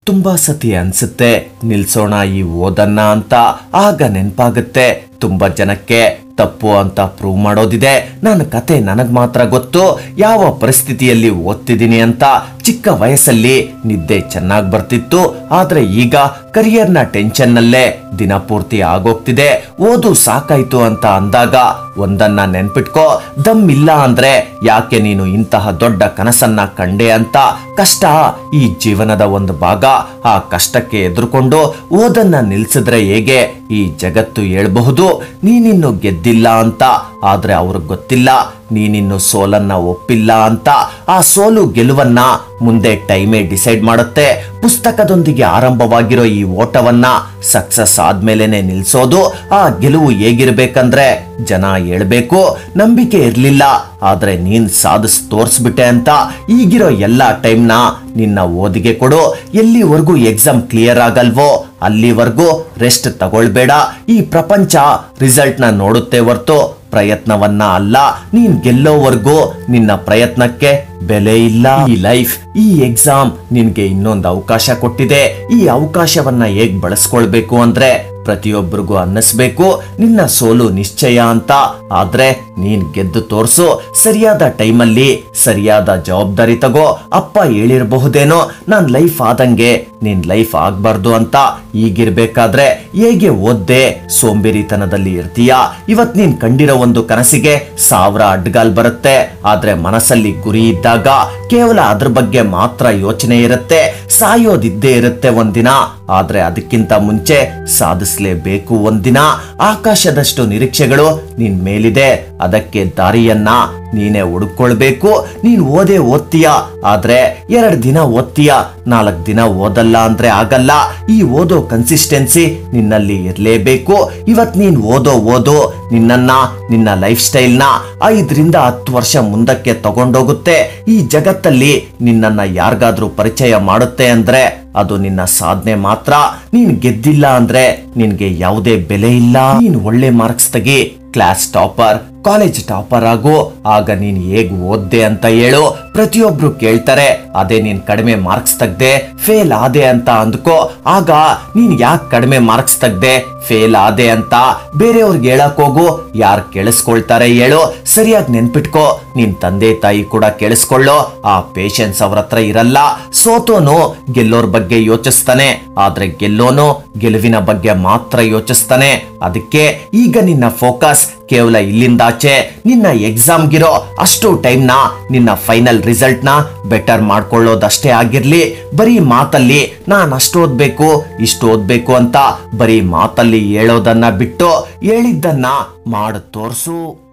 ತುಂಬಾ ಸತಿ ಅನ್ಸುತ್ತೆ ನಿಲ್ಸೋಣ ಈ ಓದನ್ನ ಅಂತ ಆಗ ನೆನ್ಪಾಗುತ್ತೆ ತುಂಬಾ ಜನಕ್ಕೆ ತಪ್ಪು ಅಂತ ಪ್ರೂವ್ ಮಾಡೋದಿದೆ ನನ್ನ ಕತೆ ನನಗ್ ಮಾತ್ರ ಗೊತ್ತು ಯಾವ ಪರಿಸ್ಥಿತಿಯಲ್ಲಿ ಓದ್ತಿದ್ದೀನಿ ಅಂತ ಚಿಕ್ಕ ವಯಸ್ಸಲ್ಲಿ ನಿದ್ದೆ ಚೆನ್ನಾಗಿ ಬರ್ತಿತ್ತು ಆದ್ರೆ ಈಗ ಕರಿಯರ್ನ ಟೆನ್ಷನ್ನಲ್ಲೇ ದಿನಪೂರ್ತಿ ಆಗೋಗ್ತಿದೆ ಓದು ಸಾಕಾಯ್ತು ಅಂತ ಅಂದಾಗ ಒಂದನ್ನ ನೆನ್ಪಿಟ್ಕೋ ದಮ್ ಇಲ್ಲ ಅಂದ್ರೆ ಯಾಕೆ ನೀನು ಇಂತಹ ದೊಡ್ಡ ಕನಸನ್ನ ಕಂಡೆ ಅಂತ ಕಷ್ಟ ಈ ಜೀವನದ ಒಂದು ಭಾಗ ಆ ಕಷ್ಟಕ್ಕೆ ಎದುರುಕೊಂಡು ಓದನ್ನ ನಿಲ್ಸಿದ್ರೆ ಹೇಗೆ ಈ ಜಗತ್ತು ಹೇಳ್ಬಹುದು ನೀನಿನ್ನು ಗೆದ್ದಿಲ್ಲ ಅಂತ ಆದ್ರೆ ಅವ್ರಿಗೆ ಗೊತ್ತಿಲ್ಲ ನೀನಿನ್ನು ಸೋಲನ್ನ ಒಪ್ಪಿಲ್ಲ ಅಂತ ಆ ಸೋಲು ಗೆಲುವನ್ನ ಮುಂದೆ ಟೈಮೇ ಡಿಸೈಡ್ ಮಾಡುತ್ತೆ ಪುಸ್ತಕದೊಂದಿಗೆ ಆರಂಭವಾಗಿರೋ ಈ ಓಟವನ್ನ ಸಕ್ಸಸ್ ಆದ್ಮೇಲೆನೆ ನಿಲ್ಸೋದು ಆ ಗೆಲುವು ಹೇಗಿರ್ಬೇಕಂದ್ರೆ ಜನ ಹೇಳ್ಬೇಕು ನಂಬಿಕೆ ಇರ್ಲಿಲ್ಲ ಆದ್ರೆ ನೀನ್ ಸಾಧಿಸ್ ತೋರ್ಸ್ಬಿಟ್ಟೆ ಅಂತ ಈಗಿರೋ ಎಲ್ಲಾ ಟೈಮ್ನ ನಿನ್ನ ಓದಿಗೆ ಕೊಡು ಎಲ್ಲಿವರೆಗೂ ಎಕ್ಸಾಮ್ ಕ್ಲಿಯರ್ ಆಗಲ್ವೋ ಅಲ್ಲಿವರೆಗೂ ರೆಸ್ಟ್ ತಗೊಳ್ಬೇಡ ಈ ಪ್ರಪಂಚ ರಿಸಲ್ಟ್ ನ ನೋಡುತ್ತೆ ಹೊರ್ತು ಪ್ರಯತ್ನವನ್ನ ಅಲ್ಲ ನೀನ್ ಗೆಲ್ಲೋವರೆಗೂ ನಿನ್ನ ಪ್ರಯತ್ನಕ್ಕೆ ಬೆಲೆ ಇಲ್ಲ ಈ ಲೈಫ್ ಈ ಎಕ್ಸಾಮ್ ನಿನ್ಗೆ ಇನ್ನೊಂದು ಅವಕಾಶ ಕೊಟ್ಟಿದೆ ಈ ಅವಕಾಶವನ್ನ ಹೇಗ್ ಬಳಸ್ಕೊಳ್ಬೇಕು ಅಂದ್ರೆ ಪ್ರತಿಯೊಬ್ಬರಿಗೂ ಅನ್ನಿಸ್ಬೇಕು ನಿನ್ನ ಸೋಲು ನಿಶ್ಚಯ ಅಂತ ಆದ್ರೆ ನೀನ್ ಗೆದ್ದು ತೋರ್ಸು ಸರಿಯಾದ ಟೈಮಲ್ಲಿ ಸರಿಯಾದ ಜವಾಬ್ದಾರಿ ತಗೋ ಅಪ್ಪ ಹೇಳಿರಬಹುದೇನೋ ನಾನ್ ಲೈಫ್ ಆದಂಗೆ ನಿನ್ ಲೈಫ್ ಆಗ್ಬಾರ್ದು ಅಂತ ಈಗಿರ್ಬೇಕಾದ್ರೆ ಹೇಗೆ ಓದ್ದೆ ಸೋಂಬೇರಿತನದಲ್ಲಿ ಇರ್ತೀಯ ಇವತ್ ನೀನ್ ಕಂಡಿರೋ ಒಂದು ಕನಸಿಗೆ ಸಾವಿರ ಅಡ್ಗಾಲ್ ಬರುತ್ತೆ ಆದ್ರೆ ಮನಸ್ಸಲ್ಲಿ ಗುರಿ ಇದ್ದಾಗ ಕೇವಲ ಅದ್ರ ಬಗ್ಗೆ ಮಾತ್ರ ಯೋಚನೆ ಇರುತ್ತೆ ಸಾಯೋದಿದ್ದೇ ಇರುತ್ತೆ ಒಂದಿನ ಆದ್ರೆ ಅದಕ್ಕಿಂತ ಮುಂಚೆ ಸಾಧಿಸ್ಲೇಬೇಕು ಒಂದಿನ ಆಕಾಶದಷ್ಟು ನಿರೀಕ್ಷೆಗಳು ನಿನ್ ಮೇಲಿದೆ ಅದಕ್ಕೆ ದಾರಿಯನ್ನ ನೀನೇ ಹುಡುಕೊಳ್ಬೇಕು ನೀನ್ ಓದೇ ಓದ್ತೀಯ ಆದ್ರೆ ಎರಡ್ ದಿನ ಓದ್ತೀಯ ನಾಲ್ಕ್ ದಿನ ಓದಲ್ಲ ಅಂದ್ರೆ ಆಗಲ್ಲ ಈ ಓದೋ ಕನ್ಸಿಸ್ಟೆನ್ಸಿ ನಿನ್ನಲ್ಲಿ ಇರ್ಲೇಬೇಕು ಇವತ್ ನೀನ್ ಓದೋ ಓದು ನಿನ್ನನ್ನ ನಿನ್ನ ಲೈಫ್ ಸ್ಟೈಲ್ನ ಐದರಿಂದ ಹತ್ತು ವರ್ಷ ಮುಂದಕ್ಕೆ ತಗೊಂಡೋಗುತ್ತೆ ಈ ಜಗತ್ತಲ್ಲಿ ನಿನ್ನನ್ನ ಯಾರಿಗಾದ್ರೂ ಪರಿಚಯ ಮಾಡುತ್ತೆ ಅಂದ್ರೆ ಅದು ನಿನ್ನ ಸಾಧನೆ ಮಾತ್ರ ನೀನ್ ಗೆದ್ದಿಲ್ಲ ಅಂದ್ರೆ ನಿನ್ಗೆ ಯಾವುದೇ ಬೆಲೆ ಇಲ್ಲ ನೀನ್ ಒಳ್ಳೆ ಮಾರ್ಕ್ಸ್ ತೆಗಿ ಕ್ಲಾಸ್ ಟಾಪರ್ ಕಾಲೇಜ್ ಟಾಪರ್ ಆಗು ಆಗ ನೀನ್ ಹೇಗ್ ಓದ್ದೆ ಅಂತ ಹೇಳು ಪ್ರತಿಯೊಬ್ರು ಕೇಳ್ತಾರೆ ಅದೇ ನೀನ್ ಕಡಿಮೆ ಮಾರ್ಕ್ಸ್ ತೆಗ್ದೆ ಫೇಲ್ ಆದೆ ಅಂತ ಅಂದ್ಕೋ ಆಗ ನೀನ್ ಯಾಕೆ ಕಡಿಮೆ ಮಾರ್ಕ್ಸ್ ತೆಗ್ದೆ ಫೇಲ್ ಆದೆ ಅಂತ ಬೇರೆಯವ್ರಿಗೆ ಹೇಳಕ್ ಹೋಗು ಯಾರು ಕೇಳಿಸ್ಕೊಳ್ತಾರೆ ಹೇಳು ಸರಿಯಾಗಿ ನೆನ್ಪಿಟ್ಕೋ ನಿನ್ ತಂದೆ ತಾಯಿ ಕೂಡ ಕೇಳಿಸ್ಕೊಳ್ಳೋ ಆ ಪೇಶನ್ಸ್ ಅವ್ರ ಹತ್ರ ಇರಲ್ಲ ಸೋತೋನು ಗೆಲ್ಲೋರ್ ಬಗ್ಗೆ ಯೋಚಿಸ್ತಾನೆ ಆದ್ರೆ ಗೆಲ್ಲೋನು ಗೆಲುವಿನ ಬಗ್ಗೆ ಮಾತ್ರ ಯೋಚಿಸ್ತಾನೆ ಅದಕ್ಕೆ ಈಗ ನಿನ್ನ ಫೋಕಸ್ ಕೇವಲ ಇಲ್ಲಿಂದಾಚೆ ನಿನ್ನ ಎಕ್ಸಾಮ್ಗಿರೋ ಅಷ್ಟು ಟೈಮ್ನ ನಿನ್ನ ಫೈನಲ್ ರಿಸಲ್ಟ್ನ ಬೆಟರ್ ಮಾಡ್ಕೊಳ್ಳೋದಷ್ಟೇ ಆಗಿರ್ಲಿ ಬರೀ ಮಾತಲ್ಲಿ ನಾನು ಅಷ್ಟು ಓದ್ಬೇಕು ಇಷ್ಟು ಓದ್ಬೇಕು ಅಂತ ಬರೀ ಮಾತಲ್ಲಿ ಹೇಳೋದನ್ನ ಬಿಟ್ಟು ಹೇಳಿದ್ದನ್ನ ಮಾಡು ತೋರ್ಸು